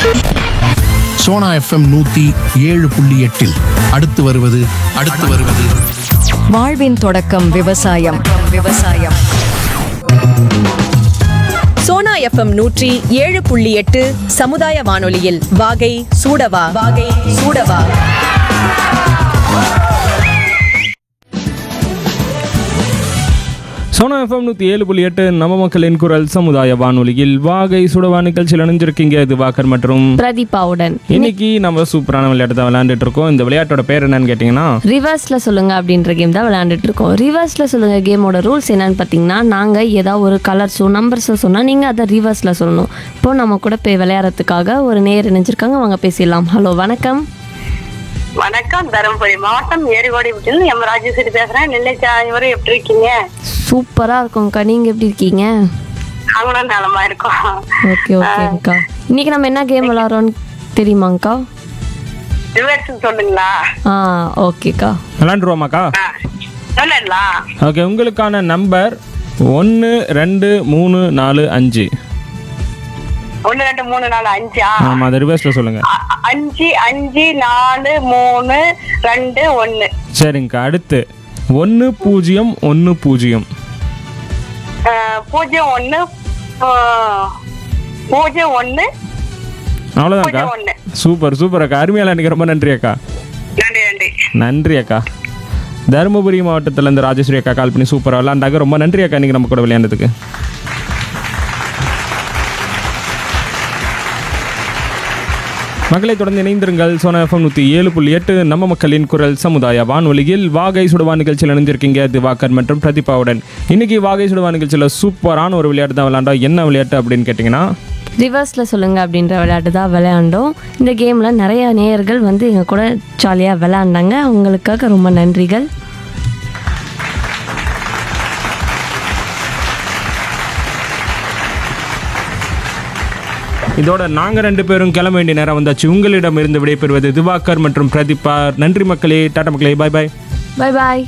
Sona FM நூத்தி ஏழு புள்ளி எட்டில் அடுத்து வருவது அடுத்து வருவது வாழ்வின் தொடக்கம் விவசாயம் விவசாயம் சோனா எஃப்எம் நூற்றி ஏழு புள்ளி எட்டு சமுதாய வானொலியில் வாகை சூடவா வாகை சூடவா சோனா எஃப்எம் நூற்றி ஏழு புள்ளி எட்டு நம்ம மக்களின் குரல் சமுதாய வானொலியில் வாகை சுடவா நிகழ்ச்சியில் இணைஞ்சிருக்கீங்க இது வாக்கர் மற்றும் பிரதீபாவுடன் இன்னைக்கு நம்ம சூப்பரான விளையாட்டு தான் விளையாண்டுட்டு இருக்கோம் இந்த விளையாட்டோட பேர் என்னன்னு கேட்டிங்கன்னா ரிவர்ஸ்ல சொல்லுங்க அப்படின்ற கேம் தான் விளையாண்டுட்டு இருக்கோம் ரிவர்ஸ்ல சொல்லுங்க கேமோட ரூல்ஸ் என்னன்னு பார்த்தீங்கன்னா நாங்க ஏதாவது ஒரு கலர்ஸோ நம்பர்ஸோ சொன்னா நீங்க அதை ரிவர்ஸ்ல சொல்லணும் இப்போ நம்ம கூட போய் விளையாடுறதுக்காக ஒரு நேர் இணைஞ்சிருக்காங்க வாங்க பேசிடலாம் ஹலோ வணக்கம் வணக்கம் தருமபுரி மாவட்டம் ஏரிவாடி வீட்டில் எம் ராஜேஸ்வரி பேசுறேன் நெல்லைச்சா இவரும் எப்படி இருக்கீங்க சூப்பரா இருக்கும்க்கா நீங்க எப்படி இருக்கீங்க நாங்களும் நலமா இருக்கோம் ஓகே ஓகேங்க்கா இன்னைக்கு நம்ம என்ன கேம் விளையாடுறோம்னு தெரியுமாங்க்கா ரிவர்ஸ் சொல்லுங்களா ஆ ஓகேக்கா விளையாண்டுருவோமாக்கா ஆ, சொல்லலா ஓகே உங்களுக்கான நம்பர் ஒன்று ரெண்டு மூணு நாலு அஞ்சு ஒண்ணு ரெண்டு மூணு நாலு அஞ்சா ஆமாம் அதை ரிவர்ஸில் சொல்லுங்கள் அ- அ- அஞ்சு அஞ்சு நாலு மூணு ரெண்டு ஒண்ணு சரிங்கக்கா அடுத்து ஒன்று பூஜ்ஜியம் ஒன்று பூஜ்ஜியம் ஆ, பூஜ்ஜியம் ஒண்ணு ஆ, பூஜ்ஜியம் ஒண்ணு அவ்வளோதான்க்கா பூஜ்ஜியம் ஒண்ணு சூப்பர் சூப்பர் அக்கா அருமையாக எனக்கு ரொம்ப நன்றி அக்கா நன்றி நன்றி நன்றி அக்கா தருமபுரி மாவட்டத்திலேருந்து ராஜேஸ்வரி அக்கா கால் பண்ணி சூப்பராக விளாண்டாங்க ரொம்ப நன்றி அக்கா நீங்கள் நம்ம கூட விளையாண்டதுக்கு மக்களை தொடர்ந்து இணைந்திருங்கள் சோனா எஃப்எம் நூற்றி ஏழு புள்ளி எட்டு நம்ம மக்களின் குரல் சமுதாய வானொலியில் வாகை சுடுவா நிகழ்ச்சியில் இணைஞ்சிருக்கீங்க திவாகர் மற்றும் பிரதீபாவுடன் இன்னைக்கு வாகை சுடுவா நிகழ்ச்சியில் சூப்பரான ஒரு விளையாட்டு தான் விளையாண்டோம் என்ன விளையாட்டு அப்படின்னு கேட்டிங்கன்னா ரிவர்ஸில் சொல்லுங்க அப்படின்ற விளையாட்டு தான் விளையாண்டோம் இந்த கேமில் நிறைய நேயர்கள் வந்து எங்கள் கூட ஜாலியாக விளையாண்டாங்க அவங்களுக்காக ரொம்ப நன்றிகள் இதோட நாங்கள் ரெண்டு பேரும் கிளம்ப வேண்டிய நேரம் வந்தாச்சு உங்களிடம் இருந்து விடைபெறுவது திவாகர் மற்றும் பிரதீபா நன்றி மக்களே டாடா மக்களே பாய் பாய் பை பாய்